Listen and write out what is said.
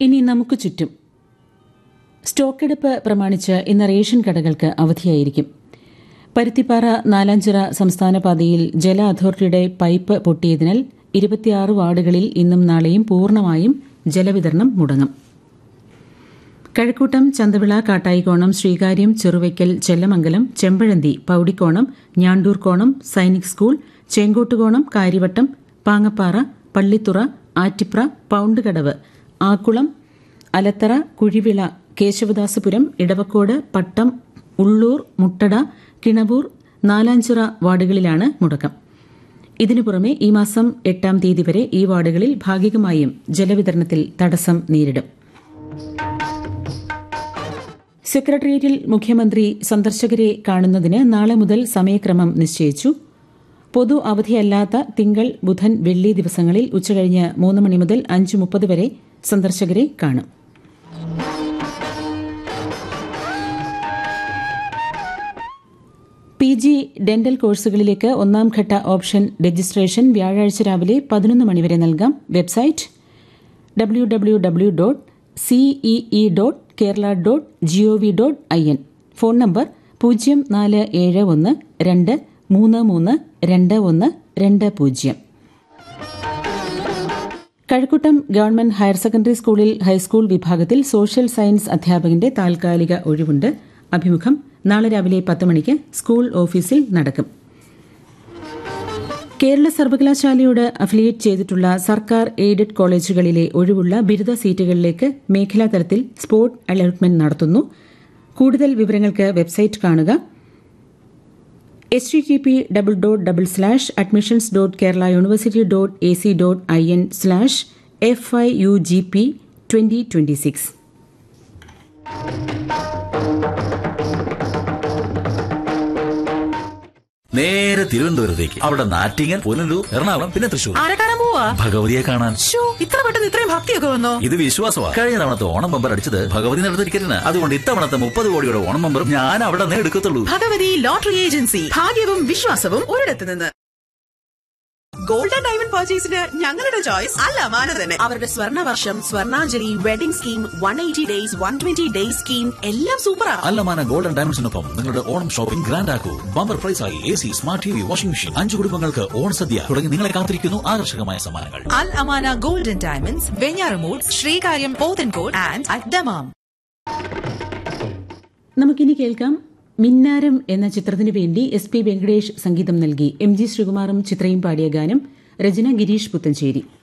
ഇനി നമുക്ക് ചുറ്റും സ്റ്റോക്കെടുപ്പ് പ്രമാണിച്ച് ഇന്ന് റേഷൻ കടകൾക്ക് അവധിയായിരിക്കും പരുത്തിപ്പാറ നാലാഞ്ചിറ സംസ്ഥാന പാതയിൽ ജല അതോറിറ്റിയുടെ പൈപ്പ് പൊട്ടിയതിനാൽ ഇരുപത്തിയാറ് വാർഡുകളിൽ ഇന്നും നാളെയും പൂർണ്ണമായും ജലവിതരണം മുടങ്ങും കഴക്കൂട്ടം ചന്തവിള കാട്ടായിക്കോണം ശ്രീകാര്യം ചെറുവയ്ക്കൽ ചെല്ലമംഗലം ചെമ്പഴന്തി പൌടിക്കോണം ഞാണ്ടൂർക്കോണം സൈനിക് സ്കൂൾ ചേങ്കോട്ടുകോണം കാര്യവട്ടം പാങ്ങപ്പാറ പള്ളിത്തുറ ആറ്റിപ്ര പൌണ്ടുകടവ് ആക്കുളം അലത്തറ കുഴിവിള കേശവദാസപുരം ഇടവക്കോട് പട്ടം ഉള്ളൂർ മുട്ടട കിണവൂർ നാലാഞ്ചിറ വാർഡുകളിലാണ് മുടക്കം ഇതിനു പുറമെ ഈ മാസം എട്ടാം തീയതി വരെ ഈ വാർഡുകളിൽ ഭാഗികമായും ജലവിതരണത്തിൽ തടസ്സം നേരിടും സെക്രട്ടേറിയറ്റിൽ മുഖ്യമന്ത്രി സന്ദർശകരെ കാണുന്നതിന് നാളെ മുതൽ സമയക്രമം നിശ്ചയിച്ചു പൊതു അവധിയല്ലാത്ത തിങ്കൾ ബുധൻ വെള്ളി ദിവസങ്ങളിൽ ഉച്ചകഴിഞ്ഞ് മൂന്ന് മണി മുതൽ അഞ്ച് മുപ്പത് വരെ സന്ദർശകരെ കാണും പി ജി ഡെന്റൽ കോഴ്സുകളിലേക്ക് ഒന്നാം ഘട്ട ഓപ്ഷൻ രജിസ്ട്രേഷൻ വ്യാഴാഴ്ച രാവിലെ പതിനൊന്ന് മണിവരെ നൽകാം website W W W dot CEE dot Kerala dot GOV dot I N phone number പൂജ്യം നാല് ഏഴ് ഒന്ന് രണ്ട് മൂന്ന് മൂന്ന് രണ്ട് ഒന്ന് രണ്ട് പൂജ്യം കഴക്കൂട്ടം ഗവൺമെന്റ് ഹയർ സെക്കൻഡറി സ്കൂളിൽ ഹൈസ്കൂൾ വിഭാഗത്തിൽ സോഷ്യൽ സയൻസ് അധ്യാപകന്റെ താൽക്കാലിക ഒഴിവുണ്ട് അഭിമുഖം നാളെ രാവിലെ പത്ത് മണിക്ക് സ്കൂൾ ഓഫീസിൽ നടക്കും കേരള സർവകലാശാലയോട് അഫിലിയേറ്റ് ചെയ്തിട്ടുള്ള സർക്കാർ എയ്ഡഡ് കോളേജുകളിലെ ഒഴിവുള്ള ബിരുദ സീറ്റുകളിലേക്ക് മേഖലാതലത്തിൽ സ്പോട്ട് അലോട്ട്മെന്റ് നടത്തുന്നു കൂടുതൽ വിവരങ്ങൾക്ക് വെബ്സൈറ്റ് കാണുക H T T P double dot double slash admissions dot Kerala university dot A C dot I N slash F I U G P twenty twenty six നേരെ തിരുവനന്തപുരത്തേക്ക് അവിടെ നാറ്റിങ്ങൽ പുനലൂർ എറണാകുളം പിന്നെ തൃശൂർ ആരെ കാണാൻ പോവാ ഭഗവതിയെ കാണാൻ ശ്ശോ, ഇത്ര പെട്ടെന്ന് ഇത്രയും ഭക്തിയൊക്കെ വന്നോ ഇത് വിശ്വാസമാണ് കഴിഞ്ഞ തവണത്തെ ഓണം ബമ്പർ അടിച്ചത് ഭഗവതി നടത്തിരിക്കരുന്ന അതുകൊണ്ട് ഇത്തവണത്തെ മുപ്പത് കോടിയുടെ ഓണം ബമ്പർ ഞാൻ അവിടെ നിന്ന് എടുക്കത്തുള്ളൂ ഭഗവതി ലോട്ടറി ഏജൻസി ഭാഗ്യവും വിശ്വാസവും ഒരിടത്ത് നിന്ന് ഗോൾഡ് ആൻഡ് ഡയമണ്ട് പർച്ചേസിന് ഞങ്ങളുടെ ചോയ്സ് അല്ല മാന തന്നെ അവരുടെ സ്വർണ്ണ വർഷം Swarnanjali wedding scheme one eighty days one twenty days scheme എല്ലാം സൂപ്പറാ അല്ലമാന ഗോൾഡൻ ഡയമണ്ട്സിനൊപ്പം നിങ്ങളുടെ ഓണം ഷോപ്പിംഗ് ഗ്രാൻഡ് ആക്കൂ ബമ്പർ പ്രൈസായി A C smart T V washing machine അഞ്ചു കുടുംബങ്ങൾക്ക് ഓൺ സദ്യ തുടങ്ങി നിങ്ങളെ കാത്തിരിക്കുന്നു ആകർഷകമായ സമ്മാനങ്ങൾ Al Amana Golden Diamonds, Venyaramud, Srikaryam Pothencourt and at Damam. നമുക്കിനി കേൾക്കാം മിന്നാരം എന്ന ചിത്രത്തിനു വേണ്ടി എസ് പി വെങ്കടേഷ് സംഗീതം നൽകി എം ജി ശ്രീകുമാറും ചിത്രയും പാടിയ ഗാനം രചന ഗിരീഷ് പുത്തഞ്ചേരി